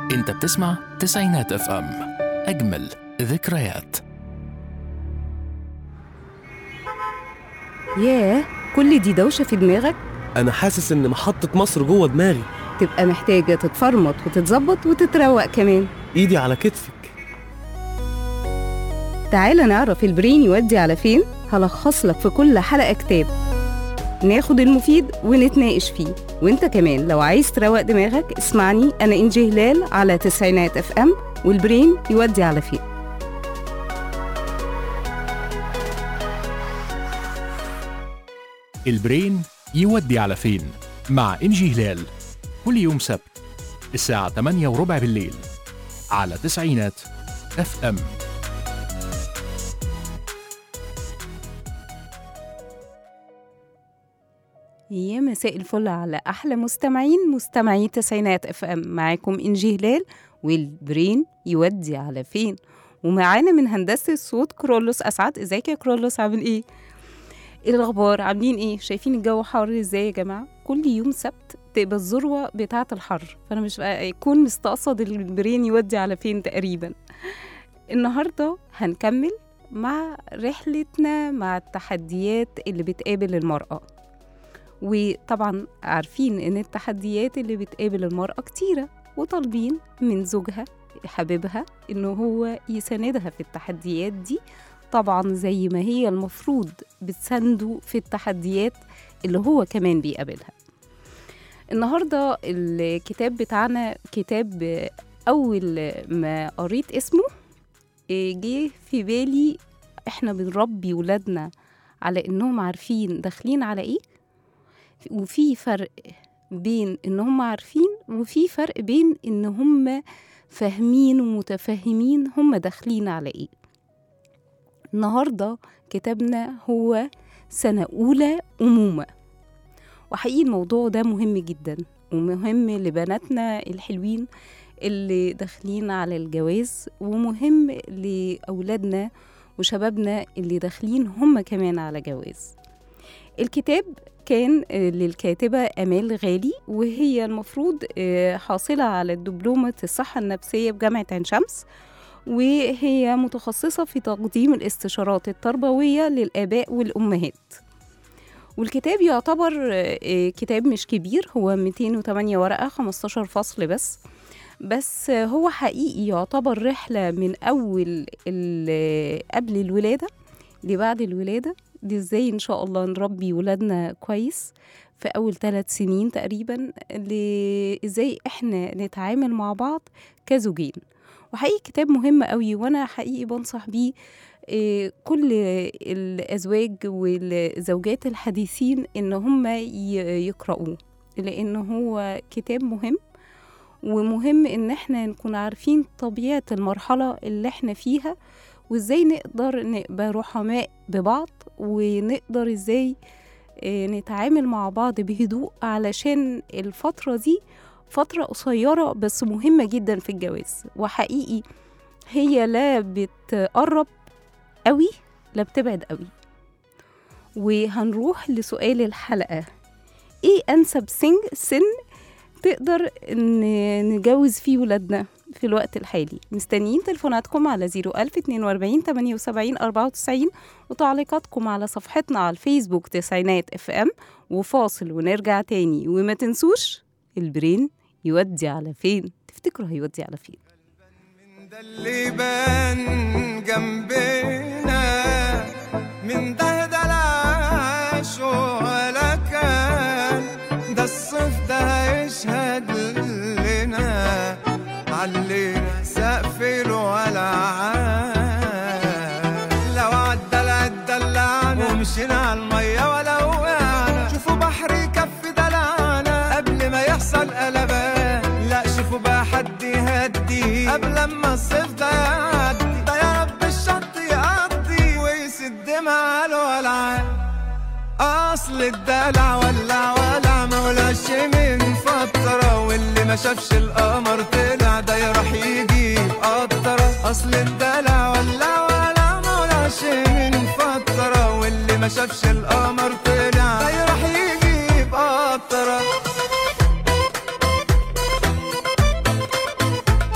انت بتسمع تسعينات اف ام اجمل ذكريات ياه كل دي دوشة في دماغك أنا حاسس إن محطة مصر جوه دماغي تبقى محتاجة تتفرمط وتتظبط وتتروق كمان إيدي على كتفك تعالى نعرف البرين يودي على فين هلخص لك في كل حلقة كتاب ناخد المفيد ونتناقش فيه وانت كمان لو عايز تروق دماغك اسمعني انا انجي هلال على تسعينات اف ام والبرين يودي على فين البرين يودي على فين مع انجي هلال كل يوم سبت الساعة 8 وربع بالليل على تسعينات اف ام يا مساء الفل على احلى مستمعين مستمعي تسعينات اف ام معاكم انجي هلال والبرين يودي على فين ومعانا من هندسه الصوت كرولوس اسعد ازيك يا كرولوس عامل ايه ايه الاخبار عاملين ايه شايفين الجو حار ازاي يا جماعه كل يوم سبت تبقى الذروه بتاعه الحر فانا مش بقى يكون مستقصد البرين يودي على فين تقريبا النهارده هنكمل مع رحلتنا مع التحديات اللي بتقابل المرأة وطبعا عارفين ان التحديات اللي بتقابل المرأة كتيرة وطالبين من زوجها حبيبها انه هو يساندها في التحديات دي طبعا زي ما هي المفروض بتسنده في التحديات اللي هو كمان بيقابلها النهاردة الكتاب بتاعنا كتاب أول ما قريت اسمه جه في بالي احنا بنربي ولادنا على انهم عارفين داخلين على ايه وفي فرق بين ان هم عارفين وفي فرق بين ان هم فاهمين ومتفهمين هم داخلين على ايه النهارده كتابنا هو سنة أولى أمومة وحقيقي الموضوع ده مهم جدا ومهم لبناتنا الحلوين اللي داخلين على الجواز ومهم لأولادنا وشبابنا اللي داخلين هم كمان على جواز الكتاب كان للكاتبة أمال غالي وهي المفروض حاصلة على دبلومة الصحة النفسية بجامعة عين شمس وهي متخصصة في تقديم الاستشارات التربوية للآباء والأمهات والكتاب يعتبر كتاب مش كبير هو 208 ورقة 15 فصل بس بس هو حقيقي يعتبر رحلة من أول قبل الولادة لبعد الولادة دي ازاي ان شاء الله نربي ولادنا كويس في اول ثلاث سنين تقريبا ازاي احنا نتعامل مع بعض كزوجين وحقيقي كتاب مهم قوي وانا حقيقي بنصح بيه كل الازواج والزوجات الحديثين ان هم يقرأوه لان هو كتاب مهم ومهم ان احنا نكون عارفين طبيعة المرحلة اللي احنا فيها وازاي نقدر نبقى رحماء ببعض ونقدر ازاي نتعامل مع بعض بهدوء علشان الفترة دي فترة قصيرة بس مهمة جدا في الجواز وحقيقي هي لا بتقرب قوي لا بتبعد قوي وهنروح لسؤال الحلقة ايه انسب سن سن تقدر نجوز فيه ولادنا في الوقت الحالي مستنيين تليفوناتكم على 01042 78 94 وتعليقاتكم على صفحتنا على الفيسبوك تسعينات اف ام وفاصل ونرجع تاني وما تنسوش البرين يودي على فين تفتكروا هيودي على فين من ده اللي بان جنبنا من ده ده العاش ولا كان ده الصيف ده هيشهد لنا علينا سقف الولعان لو عدى العدى اللعنة ومشينا على المية ولا وقعنا شوفوا بحر يكفي دلعنا قبل ما يحصل قلبان لا شوفوا بقى حد يهدي قبل ما الصيف ده يعدي ده يا رب الشط يقضي ويسد مع الولعان اصل الدلع ولع ولع ما ولاش من فترة واللي ما شافش القمر طلع ده يروح يجيب قطرة اصل الدلع ولع ولع ما ولاش من فترة واللي ما شافش القمر طلع ده يروح يجيب قطرة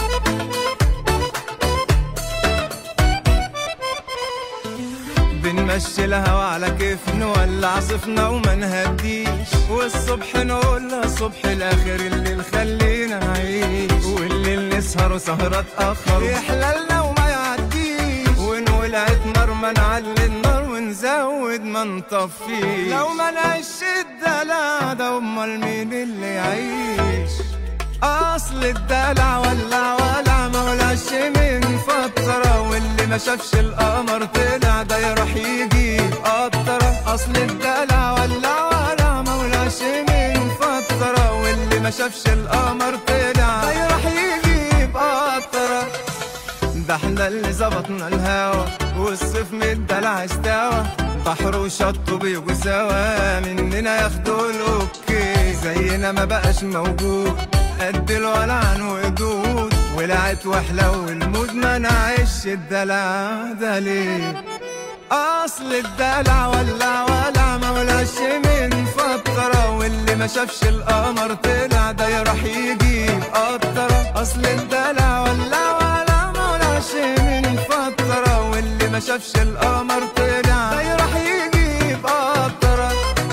نمشي الهوا على كيف نولع صفنا وما نهديش والصبح نقول الصبح الاخر اللي خلينا نعيش والليل نسهر سهرة تأخر يحللنا وما يعديش ونقول نار ما نعلي النار ونزود ما نطفيش لو ما نعيش الدلع ده امال مين اللي يعيش اصل الدلع ولع ولع ما ولعش من فترة واللي ما شافش القمر طلع ده يروح يجيب قطرة اصل الدلع ولع ولع ما ولعش من فترة واللي ما شافش القمر طلع ده يروح يجيب قطرة ده احنا اللي ظبطنا الهوا والصيف من الدلع استوى بحر وشط بيجوا سوا مننا ياخدوا الاوكي زينا ما بقاش موجود قد الولعان وجود ولعت وحلو المود ما نعيش الدلع ده ليه اصل الدلع ولع ولع ما ولعش من فترة واللي ما شافش القمر طلع ده يروح يجيب قطرة اصل الدلع ولع ولع ما ولعش من فترة واللي ما شافش القمر طلع ده يروح يجيب قطرة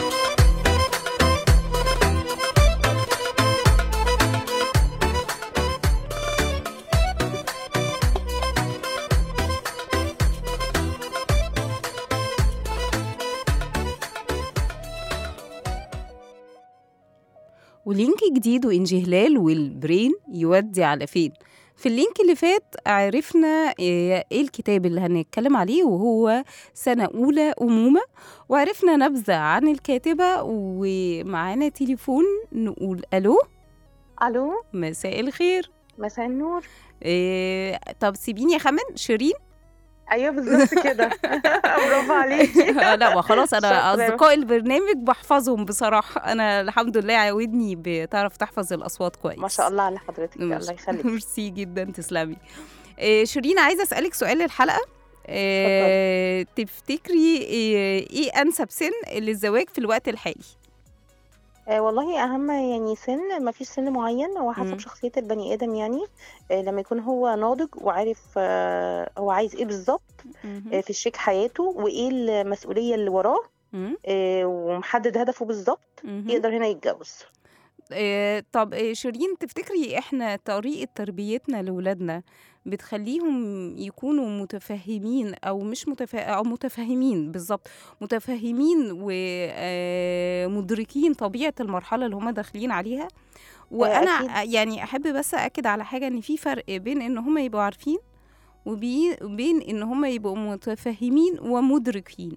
ولينك جديد وإنجي هلال والبرين يودي على فين في اللينك اللي فات عرفنا ايه إيه الكتاب اللي هنتكلم عليه وهو سنة أولى أمومة وعرفنا نبذة عن الكاتبة ومعانا تليفون نقول ألو الو مساء الخير مساء النور إيه طب سيبيني أخمن شيرين ايوه بالظبط كده برافو عليكي آه، لا وخلاص انا شاطرة. اصدقاء البرنامج بحفظهم بصراحه انا الحمد لله عودني بتعرف تحفظ الاصوات كويس ما شاء الله على حضرتك مش- الله يخليك ميرسي جدا تسلمي إيه شيرين عايزه اسالك سؤال للحلقه إيه تفتكري إيه, ايه انسب سن للزواج في الوقت الحالي آه والله اهم يعني سن ما فيش سن معين هو مم. حسب شخصيه البني ادم يعني آه لما يكون هو ناضج وعارف آه هو عايز ايه بالظبط آه في شريك حياته وايه المسؤوليه اللي وراه مم. آه ومحدد هدفه بالظبط مهم. يقدر هنا يتجوز إيه طب إيه شيرين تفتكري احنا طريقة تربيتنا لولادنا بتخليهم يكونوا متفهمين او مش متفا... او متفهمين بالظبط متفهمين ومدركين طبيعة المرحلة اللي هم داخلين عليها وانا أكيد. يعني احب بس اكد على حاجة ان في فرق بين ان هم يبقوا عارفين وبين ان هم يبقوا متفهمين ومدركين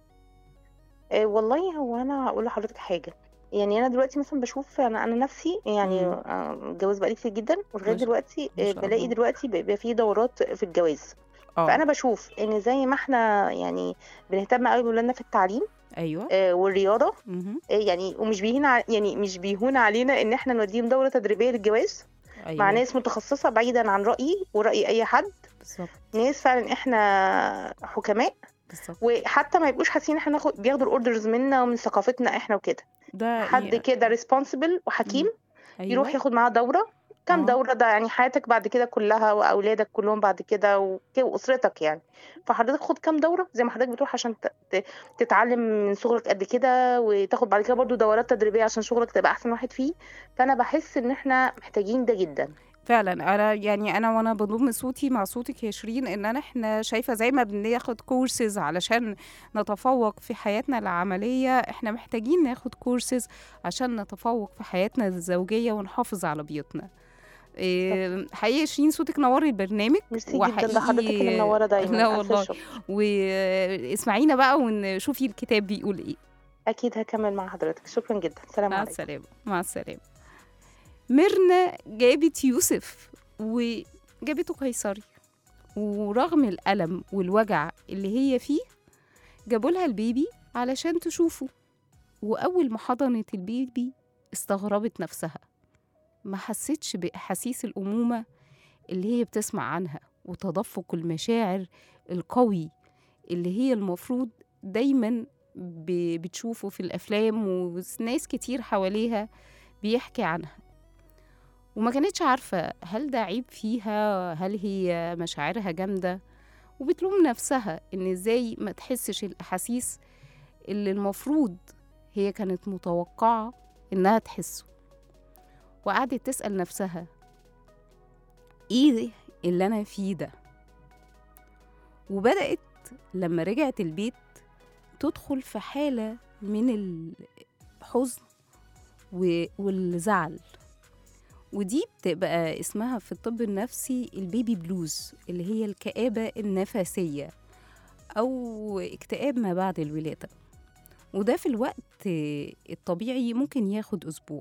آه والله هو انا هقول لحضرتك حاجه يعني انا دلوقتي مثلا بشوف انا انا نفسي يعني مم. آه، متجوز بقالي كتير جدا ولغايه ما شاء- دلوقتي ما آه، شاء بلاقي الله. دلوقتي بيبقى في دورات في الجواز اه فانا بشوف ان زي ما احنا يعني بنهتم قوي بولادنا في التعليم ايوه آه، والرياضه مهم. آه، يعني ومش بيهين ع- يعني مش بيهون علينا ان احنا نوديهم دوره تدريبيه للجواز ايوه مع ناس متخصصه بعيدا عن رايي وراي اي حد بالظبط ناس فعلا احنا حكماء بالظبط وحتى ما يبقوش حاسين ان احنا ناخد بياخدوا الاوردرز منا ومن ثقافتنا احنا وكده ده حد إيه؟ كده ريسبونسبل وحكيم أيوة. يروح ياخد معاه دوره كام آه. دوره ده يعني حياتك بعد كده كلها واولادك كلهم بعد كده وك- واسرتك يعني فحضرتك خد كام دوره زي ما حضرتك بتروح عشان ت- ت- تتعلم من صغرك قد كده وتاخد بعد كده برضو دورات تدريبيه عشان شغلك تبقى احسن واحد فيه فانا بحس ان احنا محتاجين ده جدا فعلا انا يعني انا وانا بضم صوتي مع صوتك يا شيرين ان انا احنا شايفه زي ما بناخد كورسز علشان نتفوق في حياتنا العمليه احنا محتاجين ناخد كورسز عشان نتفوق في حياتنا الزوجيه ونحافظ على بيوتنا إيه، حقيقي يا شيرين صوتك نوري البرنامج ميرسي جدا ده حضرتك اللي منوره دايما لا ألف والله شكر. واسمعينا بقى ونشوفي الكتاب بيقول ايه اكيد هكمل مع حضرتك شكرا جدا سلام مع عليكم السلامة مع السلامة ميرنا جابت يوسف وجابته قيصري ورغم الألم والوجع اللي هي فيه جابوا لها البيبي علشان تشوفه وأول ما حضنت البيبي استغربت نفسها ما حستش بأحاسيس الأمومة اللي هي بتسمع عنها وتدفق المشاعر القوي اللي هي المفروض دايما ب- بتشوفه في الأفلام وناس كتير حواليها بيحكي عنها وما كانتش عارفة هل ده عيب فيها هل هي مشاعرها جامدة وبتلوم نفسها ان ازاي ما تحسش الاحاسيس اللي المفروض هي كانت متوقعة انها تحسه وقعدت تسأل نفسها ايه اللي انا فيه ده وبدأت لما رجعت البيت تدخل في حالة من الحزن و- والزعل ودي بتبقى اسمها في الطب النفسي البيبي بلوز اللي هي الكآبة النفسية أو اكتئاب ما بعد الولادة وده في الوقت الطبيعي ممكن ياخد أسبوع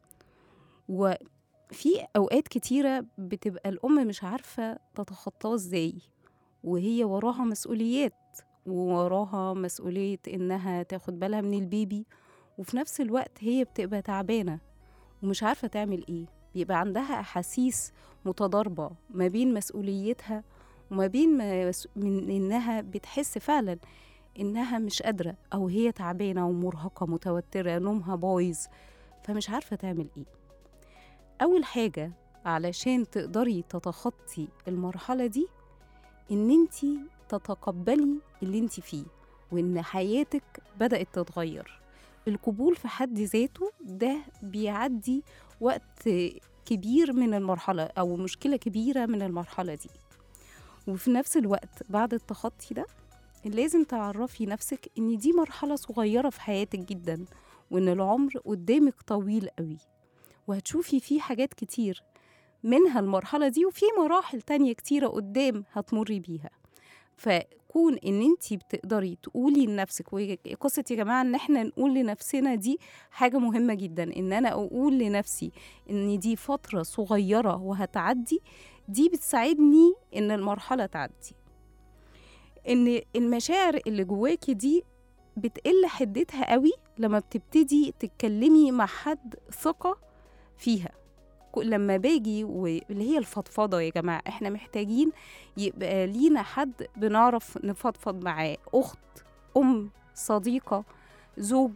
وفي أوقات كتيرة بتبقى الأم مش عارفة تتخطاه ازاي وهي وراها مسؤوليات ووراها مسؤولية إنها تاخد بالها من البيبي وفي نفس الوقت هي بتبقى تعبانة ومش عارفة تعمل إيه بيبقى عندها أحاسيس متضاربة ما بين مسؤوليتها وما بين مس- من إنها بتحس فعلا إنها مش قادرة أو هي تعبانة ومرهقة متوترة نومها بايظ فمش عارفة تعمل إيه أول حاجة علشان تقدري تتخطي المرحلة دي إن انتي تتقبلي اللي انتي فيه وإن حياتك بدأت تتغير القبول في حد ذاته ده بيعدي وقت كبير من المرحلة أو مشكلة كبيرة من المرحلة دي وفي نفس الوقت بعد التخطي ده لازم تعرفي نفسك إن دي مرحلة صغيرة في حياتك جدا وإن العمر قدامك طويل قوي وهتشوفي فيه حاجات كتير منها المرحلة دي وفي مراحل تانية كتيرة قدام هتمري بيها فكون ان انت بتقدري تقولي لنفسك وقصة يا جماعة ان احنا نقول لنفسنا دي حاجة مهمة جدا ان انا اقول لنفسي ان دي فترة صغيرة وهتعدي دي بتساعدني ان المرحلة تعدي ان المشاعر اللي جواكي دي بتقل حدتها قوي لما بتبتدي تتكلمي مع حد ثقة فيها ك- لما باجي واللي هي الفضفضة يا جماعة احنا محتاجين يبقى لينا حد بنعرف نفضفض معاه أخت أم صديقة زوج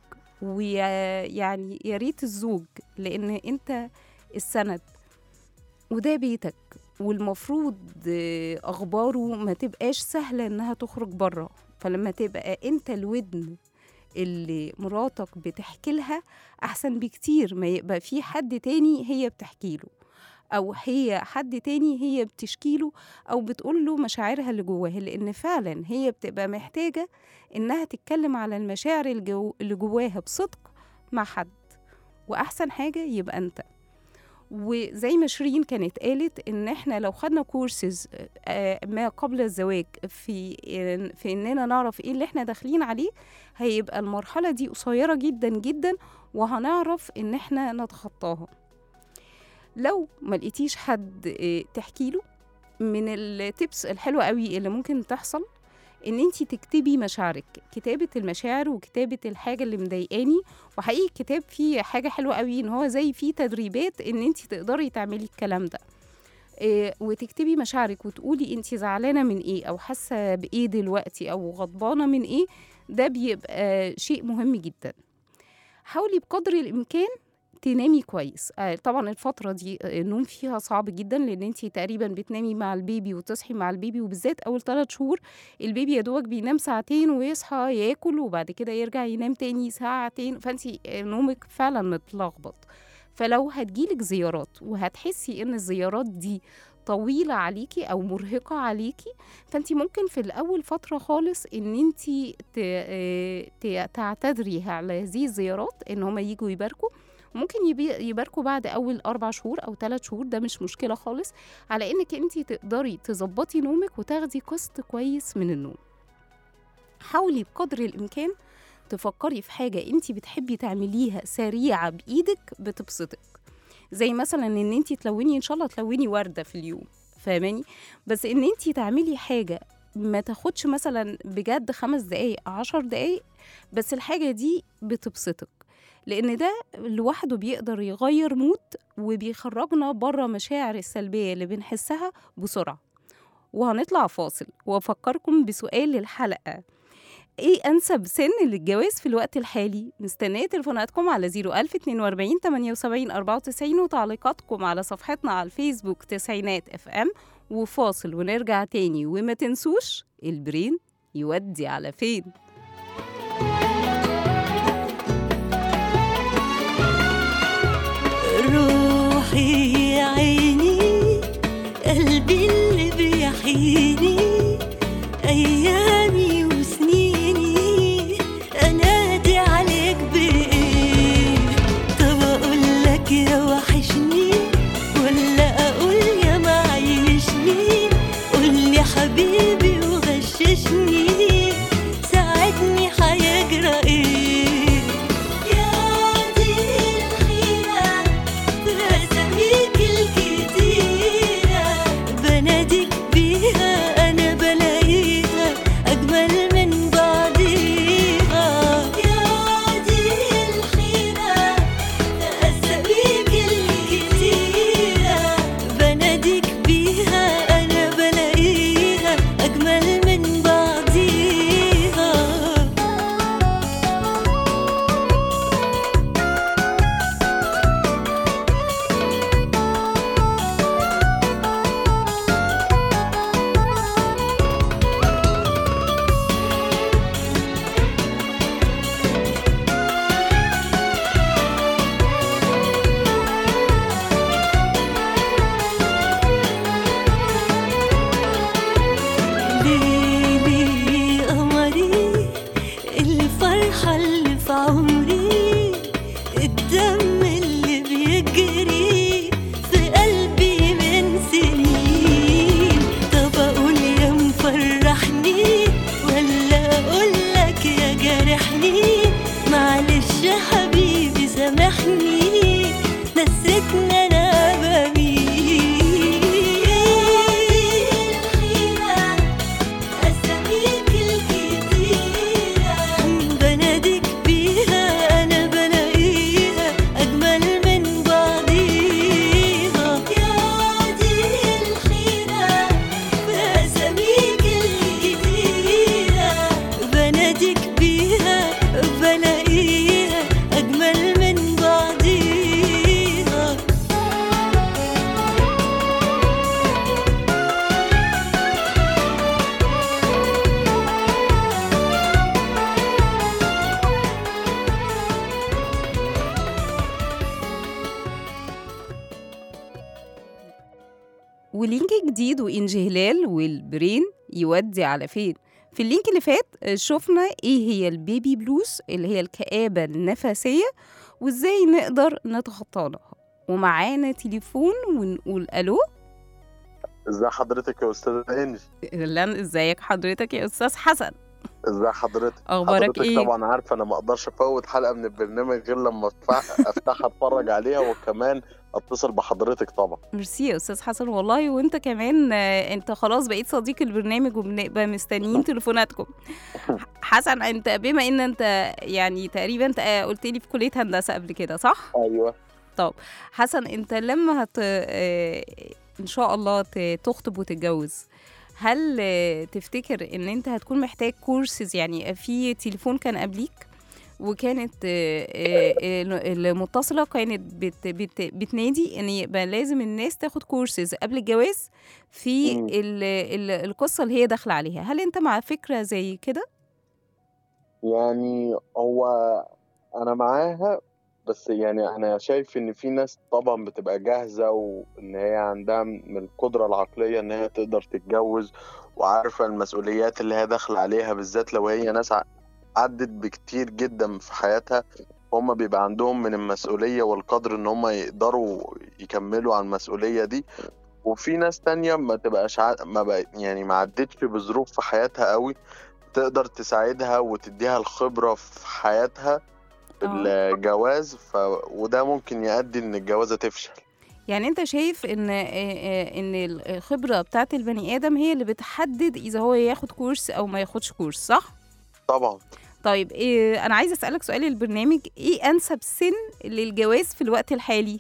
ويعني يا ريت الزوج لأن أنت السند وده بيتك والمفروض آه، أخباره ما تبقاش سهلة إنها تخرج بره فلما تبقى أنت الودن اللي مراتك بتحكي لها أحسن بكتير ما يبقى في حد تاني هي بتحكي له أو هي حد تاني هي بتشكيله أو بتقول له مشاعرها اللي جواها لأن فعلا هي بتبقى محتاجة إنها تتكلم على المشاعر الجو اللي جواها بصدق مع حد وأحسن حاجة يبقى أنت وزي ما شيرين كانت قالت ان احنا لو خدنا كورسز ما قبل الزواج في في اننا نعرف ايه اللي احنا داخلين عليه هيبقى المرحله دي قصيره جدا جدا وهنعرف ان احنا نتخطاها لو ما لقيتيش حد آه، تحكي له من التبس الحلوه قوي اللي ممكن تحصل ان انت تكتبي مشاعرك كتابه المشاعر وكتابه الحاجه اللي مضايقاني وحقيقي الكتاب فيه حاجه حلوه قوي ان هو زي فيه تدريبات ان انت تقدري تعملي الكلام ده إيه وتكتبي مشاعرك وتقولي انت زعلانه من ايه او حاسه بايه دلوقتي او غضبانه من ايه ده بيبقى شيء مهم جدا حاولي بقدر الامكان تنامي كويس آه طبعا الفترة دي آه، النوم فيها صعب جدا لأن انتي تقريبا بتنامي مع البيبي وتصحي مع البيبي وبالذات أول ثلاث شهور البيبي يا دوبك بينام ساعتين ويصحى ياكل وبعد كده يرجع ينام تاني ساعتين فانتي آه، نومك فعلا متلخبط فلو هتجيلك زيارات وهتحسي ان الزيارات دي طويلة عليكي أو مرهقة عليكي فأنت ممكن في الأول فترة خالص إن أنت تعتذري على هذه الزيارات إن هما يجوا يباركوا ممكن يبي- يباركوا بعد أول أربع شهور أو ثلاث شهور ده مش مشكلة خالص على إنك أنت تقدري تظبطي نومك وتاخدي قسط كويس من النوم حاولي بقدر الإمكان تفكري في حاجة انت بتحبي تعمليها سريعة بإيدك بتبسطك زي مثلا ان انت تلوني ان شاء الله تلوني وردة في اليوم فاهماني بس ان انت تعملي حاجة ما تاخدش مثلا بجد خمس دقايق عشر دقايق بس الحاجة دي بتبسطك لان ده لوحده بيقدر يغير مود وبيخرجنا بره مشاعر السلبية اللي بنحسها بسرعة وهنطلع فاصل وافكركم بسؤال للحلقة ايه انسب سن للجواز في الوقت الحالي مستنيه تليفوناتكم على 01042 78 94 وتعليقاتكم على صفحتنا على الفيسبوك تسعينات اف ام وفاصل ونرجع تاني وما تنسوش البرين يودي على فين روحي يا عيني قلبي اللي بيحييني أيامي وسنيني أنادي عليك بإيه طب أقول لك يا وحشني ولا أقول يا معيشني قول لي حبيبي وغششني ساعدني هيجرى إيه يا دي الحيرة بأساميك الكتيرة بناديك بيها أنا بلاقيها أجمل من بعضيها يا دي الحيرة بأساميك الكتيرة بناديك بيها أنا بلاقيها أجمل من بعضيها ليلي قمري الفرحة اللي في عمري الدم اللي بيجري في قلبي من سنين طب أقول يا مفرحني ولا أقول لك يا جارحني معلش يا حبيبي سامحني نسيتني أنا بمين أساميك الكتيرة بناديك بيها أنا بلاقيها أجمل من بعضيها يا دي الحيرة بأساميك الكتيرة بناديك بيها بلاقيها أجمل من بعضيها ولينك جديد وإنجي هلال والبرين يودي على فين في اللينك اللي فات آه، شفنا ايه هي البيبي بلوز اللي هي الكآبة النفسية وازاي نقدر نتخطاها ومعانا تليفون ونقول الو ازي حضرتك يا استاذ انجي اهلا ازيك حضرتك يا استاذ حسن ازي حضرتك اخبارك حضرتك ايه طبعا عارفه انا ما اقدرش افوت حلقه من البرنامج غير لما أفتح- افتحها اتفرج عليها وكمان اتصل بحضرتك طبعا ميرسي يا استاذ حسن والله وانت كمان آه، انت خلاص بقيت صديق البرنامج وبنبقى مستنيين تليفوناتكم حسن انت بما ان انت يعني تقريبا انت آه، قلت لي في كليه هندسه قبل كده صح ايوه حسن انت لما هت آه، ان شاء الله ت- تخطب وتتجوز هل آه، تفتكر ان انت هتكون محتاج كورسز يعني في تليفون كان قبليك وكانت آه، آه، آه، المتصله كانت بت بت بتنادي ان يبقى لازم الناس تاخد كورسز قبل الجواز في مم. ال ال القصه اللي هي داخله عليها هل انت مع فكره زي كده يعني هو انا معاها بس يعني انا شايف ان في ناس طبعا بتبقى جاهزه وان هي عندها من القدره العقليه ان هي تقدر تتجوز وعارفه المسؤوليات اللي هي داخله عليها بالذات لو هي ناس ع- عدت بكتير جدا في حياتها هم بيبقى عندهم من المسؤوليه والقدر ان هم يقدروا يكملوا على المسؤوليه دي وفي ناس تانية ما تبقاش ع... ما بقى يعني ما عدتش بظروف في حياتها قوي تقدر تساعدها وتديها الخبرة في حياتها في آه. الجواز ف... وده ممكن يؤدي ان الجوازة تفشل يعني انت شايف ان آه، آه، ان الخبره بتاعت البني ادم هي اللي بتحدد اذا هو ياخد كورس او ما ياخدش كورس صح طبعا طيب إيه انا عايزه اسالك سؤال البرنامج ايه انسب سن للجواز في الوقت الحالي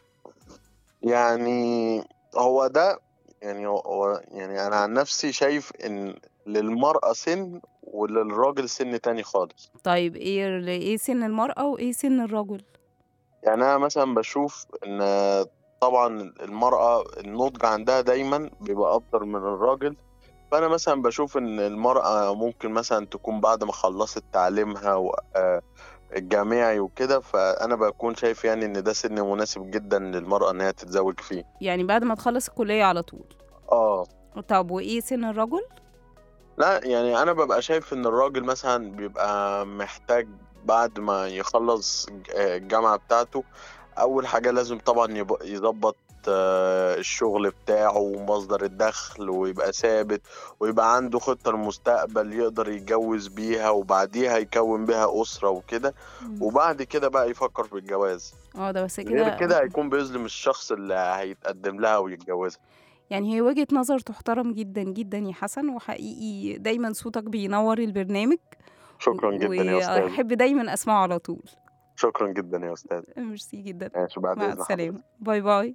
يعني هو ده يعني هو- هو يعني انا عن نفسي شايف ان للمرأة سن وللراجل سن تاني خالص طيب ايه ال- ايه سن المراه وايه سن الرجل يعني انا مثلا بشوف ان طبعا المرأة النضج عندها دايما بيبقى أكتر من الراجل فأنا مثلا بشوف إن المرأة ممكن مثلا تكون بعد ما خلصت تعليمها و- آه، الجامعي وكده فأنا بكون شايف يعني إن ده سن مناسب جدا للمرأة إن هي تتزوج فيه يعني بعد ما تخلص الكلية على طول اه طب وإيه سن الرجل؟ لا يعني انا ببقى شايف ان الراجل مثلا بيبقى محتاج بعد ما يخلص ج- آه الجامعة بتاعته اول حاجة لازم طبعا يب- يظبط آه، الشغل بتاعه ومصدر الدخل ويبقى ثابت ويبقى عنده خطة للمستقبل يقدر يتجوز بيها وبعديها يكون بيها أسرة وكده وبعد كده بقى يفكر في الجواز اه ده بس غير كده كده هيكون بيظلم الشخص اللي هيتقدم لها ويتجوزها يعني هي وجهة نظر تحترم جدا جدا يا حسن وحقيقي دايما صوتك بينور البرنامج شكرا جدا يا أستاذ وأحب دايما أسمعه على طول شكرا جدا يا أستاذ ميرسي جدا ماشي بعد مع إذن حضرتك. السلامة باي باي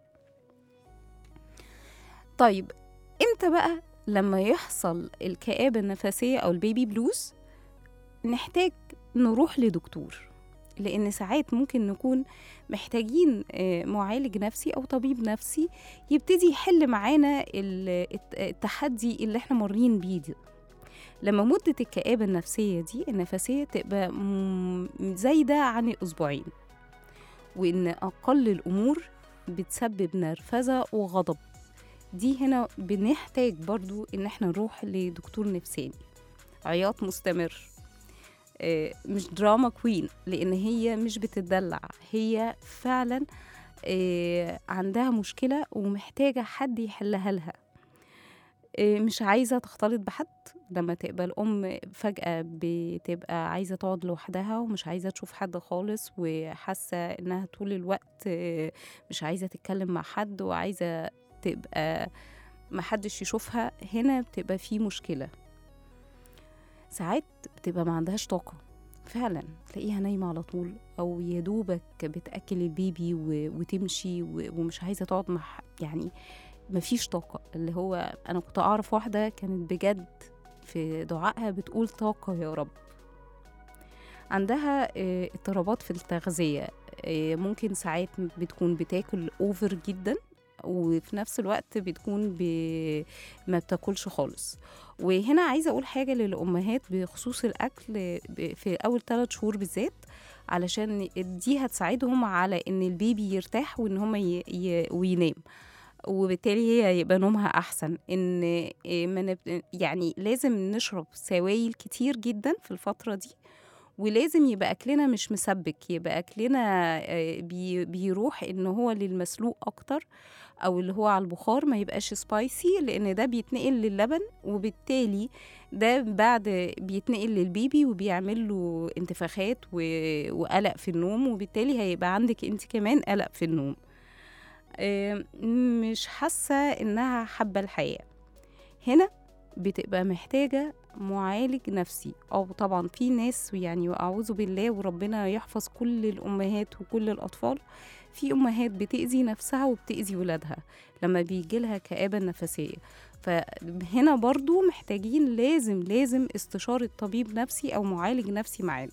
طيب امتى بقى لما يحصل الكآبة النفسية أو البيبي بلوز نحتاج نروح لدكتور لأن ساعات ممكن نكون محتاجين آه، معالج نفسي أو طبيب نفسي يبتدي يحل معانا ال- الت- التحدي اللي احنا مارين بيه ده لما مدة الكآبة النفسية دي النفسية تبقى م- زايدة عن الأسبوعين وإن أقل الأمور بتسبب نرفزة وغضب دي هنا بنحتاج برضو إن احنا نروح لدكتور نفساني عياط مستمر آه، مش دراما كوين لأن هي مش بتدلع هي فعلا آه، عندها مشكلة ومحتاجة حد يحلها لها آه، مش عايزة تختلط بحد لما تبقى الأم فجأة بتبقى عايزة تقعد لوحدها ومش عايزة تشوف حد خالص وحاسة إنها طول الوقت آه، مش عايزة تتكلم مع حد وعايزة تبقى محدش يشوفها هنا بتبقى في مشكلة ساعات بتبقى ما عندهاش طاقة فعلا تلاقيها نايمة على طول أو يا دوبك بتأكل البيبي و- وتمشي و- ومش عايزة تقعد مع ح- يعني مفيش طاقة اللي هو أنا كنت أعرف واحدة كانت بجد في دعائها بتقول طاقة يا رب عندها آه، اضطرابات في التغذية آه، ممكن ساعات بتكون بتاكل أوفر جدا وفي نفس الوقت بتكون ب... ما بتاكلش خالص وهنا عايزة أقول حاجة للأمهات بخصوص الأكل ب- في أول ثلاث شهور بالذات علشان دي هتساعدهم على إن البيبي يرتاح وإن هما ي... ي... وينام وبالتالي هي يبقى نومها احسن ان إيه ما نب... يعني لازم نشرب سوائل كتير جدا في الفتره دي ولازم يبقى اكلنا مش مسبك يبقى اكلنا آه، بي... بيروح ان هو للمسلوق اكتر او اللي هو على البخار ما يبقاش سبايسي لان ده بيتنقل للبن وبالتالي ده بعد بيتنقل للبيبي وبيعمل له انتفاخات و... وقلق في النوم وبالتالي هيبقى عندك انت كمان قلق في النوم آه، مش حاسة إنها حابة الحياة هنا بتبقى محتاجة معالج نفسي أو طبعا في ناس يعني وأعوذ بالله وربنا يحفظ كل الأمهات وكل الأطفال في أمهات بتأذي نفسها وبتأذي ولادها لما بيجيلها كآبة نفسية فهنا برضو محتاجين لازم لازم استشارة طبيب نفسي أو معالج نفسي معانا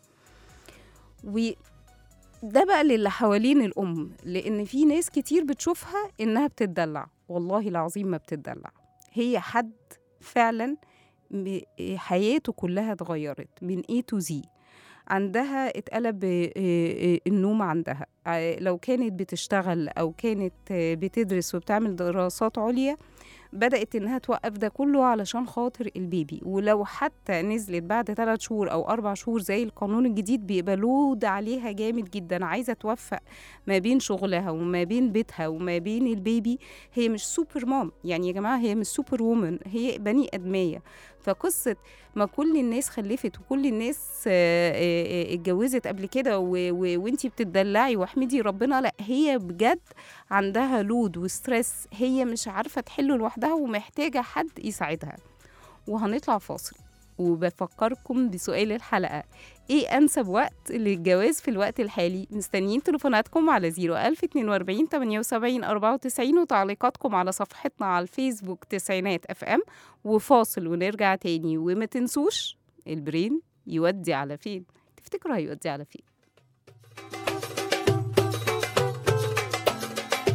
وده بقى للي حوالين الأم لأن في ناس كتير بتشوفها إنها بتدلع والله العظيم ما بتدلع هي حد فعلا م- حياته كلها اتغيرت من A to Z عندها اتقلب آه، آه، النوم عندها آه، لو كانت بتشتغل أو كانت آه، بتدرس وبتعمل دراسات عليا بدأت إنها توقف ده كله علشان خاطر البيبي ولو حتى نزلت بعد ثلاث شهور أو أربع شهور زي القانون الجديد بيبقى لود عليها جامد جدا عايزة توفق ما بين شغلها وما بين بيتها وما بين البيبي هي مش سوبر مام يعني يا جماعة هي مش سوبر وومن هي بني أدمية فقصة ما كل الناس خلفت وكل الناس آه، آه، آه، اتجوزت قبل كده و- و- وانتي بتدلعي واحمدي ربنا لا هي بجد عندها لود وستريس هي مش عارفة تحله لوحدها ومحتاجة حد يساعدها وهنطلع فاصل وبفكركم بسؤال الحلقة ايه انسب وقت للجواز في الوقت الحالي مستنيين تليفوناتكم على 01042 78 94 وتعليقاتكم على صفحتنا على الفيسبوك تسعينات اف ام وفاصل ونرجع تاني وما تنسوش البرين يودي على فين تفتكروا هيودي على فين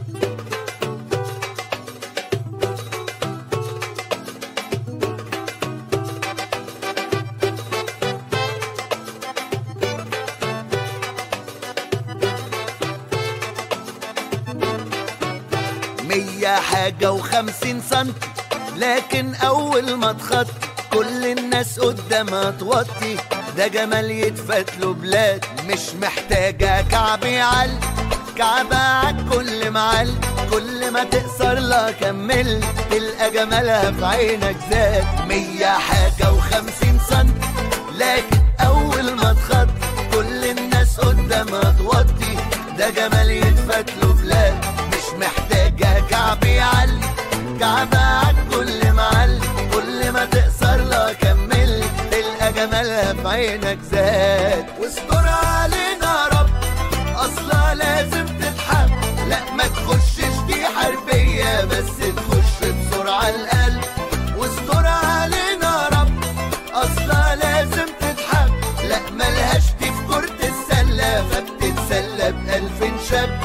مية حاجة وخمسين سنت لكن أول ما تخط كل الناس قدامها توطي ده جمال يتفات له بلاد مش محتاجة كعب يعل كعبة عالكل معل كل ما تقصر لا كمل تلقى جمالها في عينك زاد مية حاجة وخمسين سنت لكن أول ما تخط كل الناس قدامها توطي ده جمال يتفات له بلاد مش محتاجة كعب يعلي كعبة عالكل معل كل ما تقصر لا كمل تلقى جمالها في عينك زاد واستر علينا رب اصلا لازم تتحب لا ما تخشش دي حربية بس تخش بسرعة القلب واستر علينا رب اصلا لازم تتحب لا ملهاش دي في كرة السلة فبتتسلى بألف شاب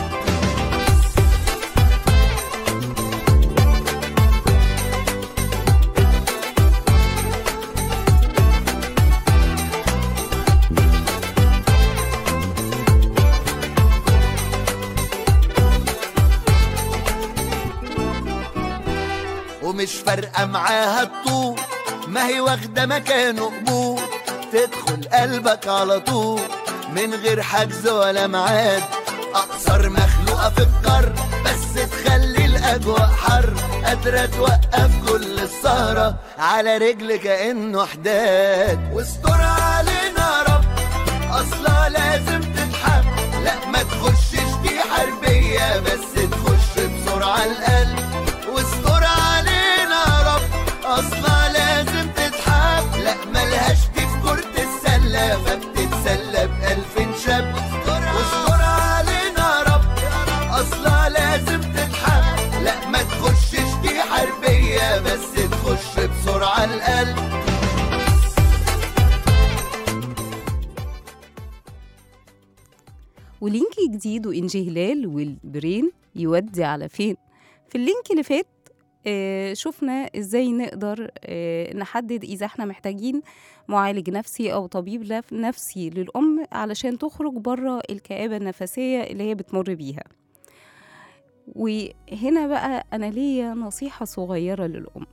ومش فارقة معاها الطول ما هي واخدة مكانه قبول تدخل قلبك على طول من غير حجز ولا ميعاد أقصر مخلوقة في القار بس تخلي الأجواء حر قادرة توقف كل السهرة على رجل كأنه حداد واستر علينا رب أصلا لازم تتحب لا ما تخشش دي حربية بس تخش بسرعة القلب واستر علينا يا رب اصلا لازم تتحب لا ملهاش دي في كرة السلة فبتتسلى بألف شاب واستر علينا يا رب اصلا لازم تتحب لا ما تخشش دي حربية بس تخش بسرعة القلب ولينك جديد وإنجي هلال والبرين يودي على فين في اللينك اللي فات آه، شفنا ازاي نقدر آه، نحدد اذا احنا محتاجين معالج نفسي او طبيب لف- نفسي للام علشان تخرج بره الكآبة النفسية اللي هي بتمر بيها وهنا بقى انا ليا نصيحة صغيرة للام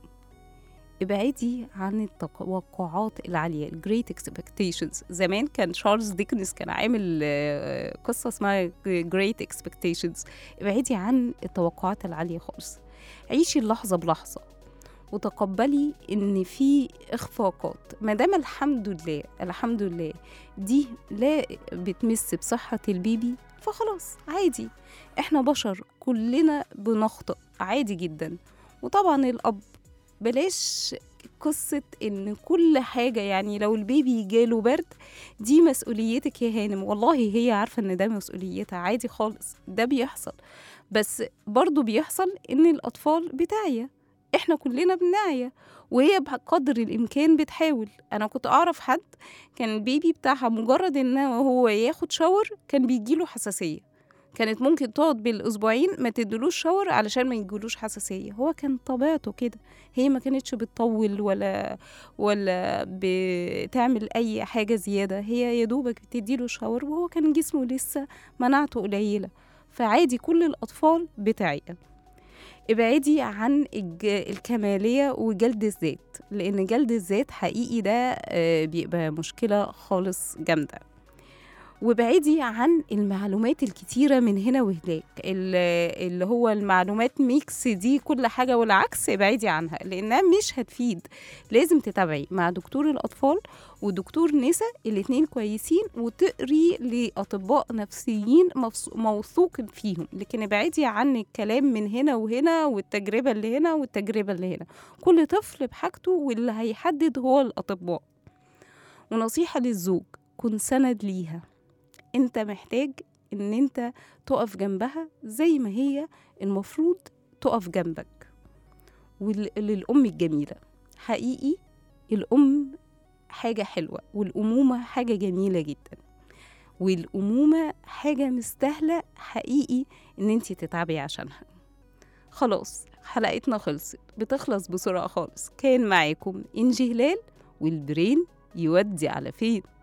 ابعدي عن التوقعات العالية الجريت expectations زمان كان تشارلز ديكنز كان عامل آه، قصة اسمها great expectations ابعدي عن التوقعات العالية خالص عيشي اللحظة بلحظة وتقبلي ان في اخفاقات ما دام الحمد لله الحمد لله دي لا بتمس بصحة البيبي فخلاص عادي احنا بشر كلنا بنخطئ عادي جدا وطبعا الاب بلاش قصة إن كل حاجة يعني لو البيبي جاله برد دي مسؤوليتك يا هانم والله هي عارفة إن ده مسؤوليتها عادي خالص ده بيحصل بس برضو بيحصل إن الأطفال بتاعية إحنا كلنا بنعيا وهي بقدر الإمكان بتحاول أنا كنت أعرف حد كان البيبي بتاعها مجرد إن هو ياخد شاور كان بيجيله حساسية كانت ممكن تقعد بالاسبوعين ما تدلوش شاور علشان ما يجيلوش حساسيه هو كان طبيعته كده هي ما كانتش بتطول ولا ولا بتعمل اي حاجه زياده هي يا دوبك بتديله شاور وهو كان جسمه لسه مناعته قليله فعادي كل الاطفال بتاعيه ابعدي عن الج- الكماليه وجلد الذات لان جلد الذات حقيقي ده آه، بيبقى مشكله خالص جامده وابعدي عن المعلومات الكتيرة من هنا وهناك ال- اللي هو المعلومات ميكس دي كل حاجة والعكس ابعدي عنها لأنها مش هتفيد لازم تتابعي مع دكتور الأطفال ودكتور نساء الاتنين كويسين وتقري لأطباء نفسيين مفس- موثوق فيهم لكن ابعدي عن الكلام من هنا وهنا والتجربة اللي هنا والتجربة اللي هنا كل طفل بحاجته واللي هيحدد هو الأطباء ونصيحة للزوج كن سند ليها انت محتاج ان انت تقف جنبها زي ما هي المفروض تقف جنبك وللأم الجميلة حقيقي الأم حاجة حلوة والأمومة حاجة جميلة جدا والأمومة حاجة مستاهلة حقيقي إن انتي تتعبي عشانها خلاص حلقتنا خلصت بتخلص بسرعة خالص كان معاكم إنجي هلال والبرين يودي على فين